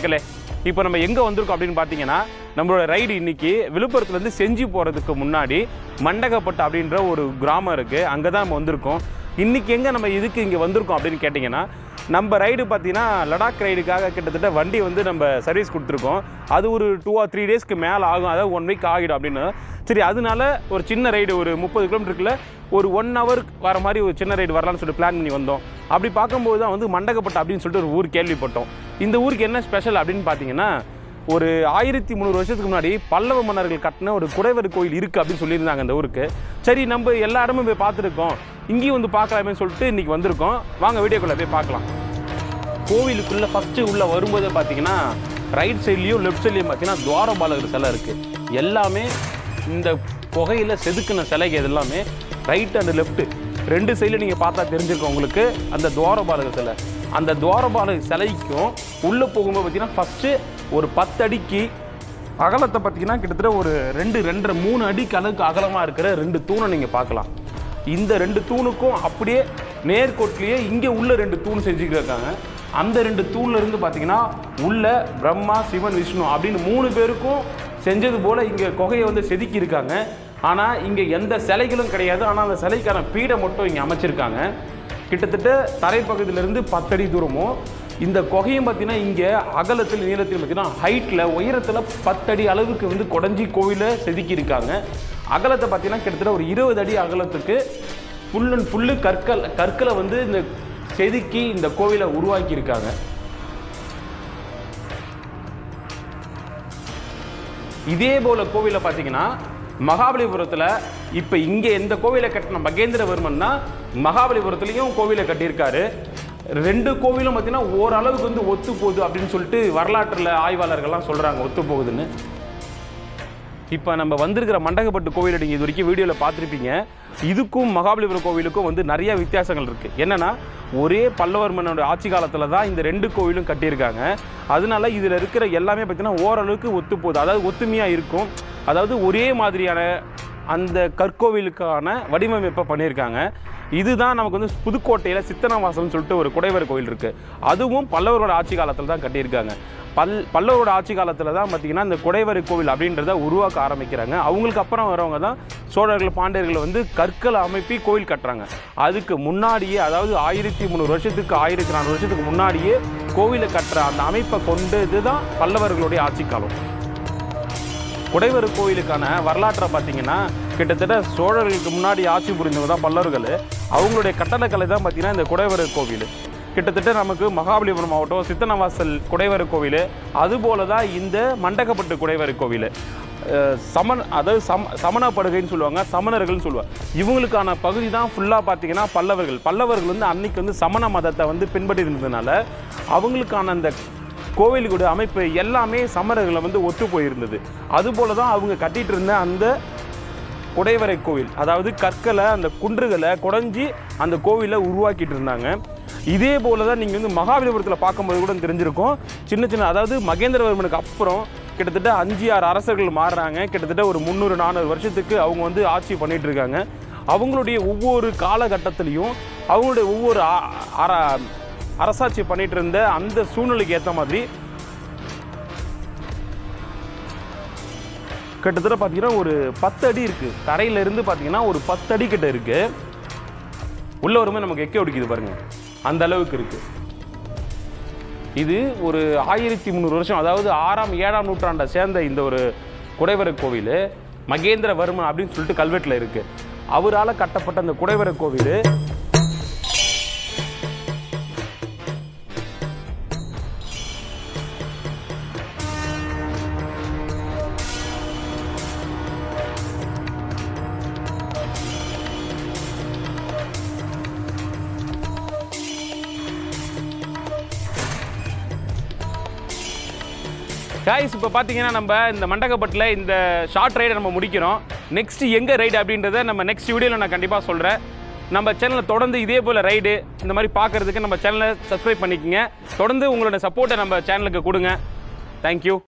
மக்களே இப்போ நம்ம எங்கே வந்திருக்கோம் அப்படின்னு பார்த்தீங்கன்னா நம்மளோட ரைடு இன்னைக்கு விழுப்புரத்துலேருந்து செஞ்சு போகிறதுக்கு முன்னாடி மண்டகப்பட்டு அப்படின்ற ஒரு கிராமம் இருக்குது அங்கே தான் நம்ம வந்திருக்கோம் இன்றைக்கி எங்கே நம்ம இதுக்கு இங்கே வந்திருக்கோம் அப்படின்னு கேட்டிங்கன்னா நம்ம ரைடு பார்த்தீங்கன்னா லடாக் ரைடுக்காக கிட்டத்தட்ட வண்டி வந்து நம்ம சர்வீஸ் கொடுத்துருக்கோம் அது ஒரு டூ ஆர் த்ரீ டேஸ்க்கு மேலே ஆகும் அதாவது ஒன் வீக் ஆகிடும் அப்படின்னு சரி அதனால ஒரு சின்ன ரைடு ஒரு முப்பது கிலோமீட்டருக்குள்ள ஒரு ஒன் ஹவர் வர மாதிரி ஒரு சின்ன ரைடு வரலாம்னு சொல்லிட்டு பிளான் பண்ணி வந்தோம் அப்படி பார்க்கும்போது தான் வந்து மண்டகப்பட்டு அப்படின்னு சொல்லிட்டு ஒரு ஊர் கேள்விப்பட்டோம் இந்த ஊருக்கு என்ன ஸ்பெஷல் அப்படின்னு பார்த்தீங்கன்னா ஒரு ஆயிரத்தி முந்நூறு வருஷத்துக்கு முன்னாடி பல்லவ மன்னர்கள் கட்டின ஒரு குடைவர் கோயில் இருக்குது அப்படின்னு சொல்லியிருந்தாங்க அந்த ஊருக்கு சரி நம்ம எல்லா இடமும் போய் பார்த்துருக்கோம் இங்கேயும் வந்து பார்க்கலாமே சொல்லிட்டு இன்றைக்கி வந்திருக்கோம் வாங்க வீடியோக்குள்ளே போய் பார்க்கலாம் கோவிலுக்குள்ளே ஃபஸ்ட்டு உள்ளே வரும்போது பார்த்தீங்கன்னா ரைட் சைட்லேயும் லெஃப்ட் சைட்லேயும் பார்த்தீங்கன்னா துவாரபாலகர் சிலை இருக்குது எல்லாமே இந்த புகையில் செதுக்கின சிலைகள் இது எல்லாமே ரைட் அண்ட் லெஃப்ட் ரெண்டு சைடில் நீங்கள் பார்த்தா தெரிஞ்சிருக்கும் உங்களுக்கு அந்த துவாரபாலகர் சிலை அந்த துவாரபாலகர் சிலைக்கும் உள்ளே போகும்போது பார்த்தீங்கன்னா ஃபஸ்ட்டு ஒரு பத்து அடிக்கு அகலத்தை பார்த்தீங்கன்னா கிட்டத்தட்ட ஒரு ரெண்டு ரெண்டரை மூணு அடிக்கு அளவுக்கு அகலமாக இருக்கிற ரெண்டு தூணை நீங்கள் பார்க்கலாம் இந்த ரெண்டு தூணுக்கும் அப்படியே நேர்கோட்டிலேயே இங்கே உள்ள ரெண்டு தூண் செஞ்சுக்கிருக்காங்க அந்த ரெண்டு தூண்ல இருந்து பார்த்தீங்கன்னா உள்ள பிரம்மா சிவன் விஷ்ணு அப்படின்னு மூணு பேருக்கும் செஞ்சது போல் இங்கே குகையை வந்து செதுக்கி இருக்காங்க ஆனால் இங்கே எந்த சிலைகளும் கிடையாது ஆனால் அந்த சிலைக்கான பீடை மட்டும் இங்கே அமைச்சிருக்காங்க கிட்டத்தட்ட தரைப்பகுதியிலேருந்து பத்தடி தூரமும் இந்த குகையும் பார்த்தீங்கன்னா இங்கே அகலத்தில் நீளத்தில் பார்த்தீங்கன்னா ஹைட்டில் உயரத்தில் பத்தடி அளவுக்கு வந்து குடஞ்சி கோவிலை செதுக்கி இருக்காங்க அகலத்தை பார்த்தீங்கன்னா கிட்டத்தட்ட ஒரு இருபது அடி அகலத்துக்கு ஃபுல் அண்ட் ஃபுல்லு கற்கள் கற்களை வந்து இந்த செதுக்கி இந்த கோவிலை உருவாக்கி இருக்காங்க இதே போல கோவிலை பார்த்தீங்கன்னா மகாபலிபுரத்தில் இப்போ இங்கே எந்த கோவிலை கட்டின மகேந்திரவர்மன் தான் மகாபலிபுரத்துலேயும் கோவிலை கட்டியிருக்காரு ரெண்டு கோவிலும் பார்த்தீங்கன்னா ஓரளவுக்கு வந்து ஒத்து போகுது அப்படின்னு சொல்லிட்டு வரலாற்றில் ஆய்வாளர்கள்லாம் சொல்கிறாங்க ஒத்து போகுதுன்னு இப்போ நம்ம வந்திருக்கிற மண்டகப்பட்டு கோவில் நீங்கள் இது வரைக்கும் வீடியோவில் பார்த்துருப்பீங்க இதுக்கும் மகாபலிபுரம் கோவிலுக்கும் வந்து நிறைய வித்தியாசங்கள் இருக்குது என்னென்னா ஒரே பல்லவர்மனோட ஆட்சி காலத்தில் தான் இந்த ரெண்டு கோவிலும் கட்டியிருக்காங்க அதனால இதில் இருக்கிற எல்லாமே பார்த்தீங்கன்னா ஓரளவுக்கு ஒத்து போகுது அதாவது ஒத்துமையாக இருக்கும் அதாவது ஒரே மாதிரியான அந்த கற்கோவிலுக்கான வடிவமைப்பை பண்ணியிருக்காங்க இதுதான் நமக்கு வந்து புதுக்கோட்டையில் சித்தனவாசல்னு சொல்லிட்டு ஒரு குடைவர் கோவில் இருக்குது அதுவும் பல்லவரோட ஆட்சி காலத்தில் தான் கட்டியிருக்காங்க பல் பல்லவரோட ஆட்சி காலத்தில் தான் பார்த்தீங்கன்னா இந்த குடைவர் கோவில் அப்படின்றத உருவாக்க ஆரம்பிக்கிறாங்க அவங்களுக்கு அப்புறம் வரவங்க தான் சோழர்கள் பாண்டியர்கள் வந்து கற்களை அமைப்பி கோவில் கட்டுறாங்க அதுக்கு முன்னாடியே அதாவது ஆயிரத்தி முந்நூறு வருஷத்துக்கு ஆயிரத்தி நானூறு வருஷத்துக்கு முன்னாடியே கோவிலை கட்டுற அந்த அமைப்பை கொண்டது தான் பல்லவர்களுடைய ஆட்சி காலம் குடைவர் கோயிலுக்கான வரலாற்றை பார்த்தீங்கன்னா கிட்டத்தட்ட சோழர்களுக்கு முன்னாடி ஆட்சி புரிந்தவங்க தான் பல்லவர்கள் அவங்களுடைய கட்டடக்கலை தான் பார்த்தீங்கன்னா இந்த குடைவர் கோவில் கிட்டத்தட்ட நமக்கு மகாபலிபுரம் மாவட்டம் சித்தனவாசல் குடைவர் கோவில் அதுபோல தான் இந்த மண்டகப்பட்டு குடைவர் கோவில் அஹ் சமன் அதாவது சம சமணப்படுகைன்னு சொல்லுவாங்க சமணர்கள்னு சொல்லுவாங்க இவங்களுக்கான பகுதி தான் ஃபுல்லாக பார்த்தீங்கன்னா பல்லவர்கள் பல்லவர்கள் வந்து அன்னைக்கு வந்து சமண மதத்தை வந்து பின்பற்றி இருந்ததுனால அவங்களுக்கான அந்த கோவிலுடைய அமைப்பு எல்லாமே சமணர்களை வந்து ஒத்து போயிருந்தது அதுபோல தான் அவங்க கட்டிட்டு இருந்த அந்த குடைவரை கோவில் அதாவது கற்களை அந்த குன்றுகளை குடஞ்சி அந்த கோவிலை உருவாக்கிட்டு இருந்தாங்க இதே போல தான் நீங்கள் வந்து மகாபலிபுரத்தில் பார்க்கும்போது கூட தெரிஞ்சிருக்கும் சின்ன சின்ன அதாவது மகேந்திரவர்மனுக்கு அப்புறம் கிட்டத்தட்ட அஞ்சு ஆறு அரசர்கள் மாறுறாங்க கிட்டத்தட்ட ஒரு முந்நூறு நானூறு வருஷத்துக்கு அவங்க வந்து ஆட்சி பண்ணிட்டு இருக்காங்க அவங்களுடைய ஒவ்வொரு காலகட்டத்திலையும் அவங்களுடைய ஒவ்வொரு அ- அர அரசாட்சி பண்ணிட்டு இருந்த அந்த சூழ்நிலைக்கு ஏற்ற மாதிரி கிட்டத்தட்ட பார்த்தீங்கன்னா ஒரு பத்து அடி இருக்குது தரையில இருந்து பார்த்தீங்கன்னா ஒரு பத்து அடி கிட்ட இருக்கு உள்ள வரும்போது நமக்கு எக்கே ஒடிக்குது பாருங்க அந்த அளவுக்கு இருக்கு இது ஒரு ஆயிரத்தி முந்நூறு வருஷம் அதாவது ஆறாம் ஏழாம் நூற்றாண்டை சேர்ந்த இந்த ஒரு குடைவர கோவில் மகேந்திரவர்மன் அப்படின்னு சொல்லிட்டு கல்வெட்டில் இருக்கு அவரால் கட்டப்பட்ட அந்த குடைவர கோவில் காய்ஸ் இப்போ பார்த்தீங்கன்னா நம்ம இந்த மண்டகப்பட்டில் இந்த ஷார்ட் ரைடை நம்ம முடிக்கிறோம் நெக்ஸ்ட் எங்கே ரைடு அப்படின்றத நம்ம நெக்ஸ்ட் வீடியோவில் நான் கண்டிப்பாக சொல்கிறேன் நம்ம சேனலை தொடர்ந்து இதே போல் ரைடு இந்த மாதிரி பார்க்குறதுக்கு நம்ம சேனலை சப்ஸ்கிரைப் பண்ணிக்கோங்க தொடர்ந்து உங்களோட சப்போர்ட்டை நம்ம சேனலுக்கு கொடுங்க தேங்க்யூ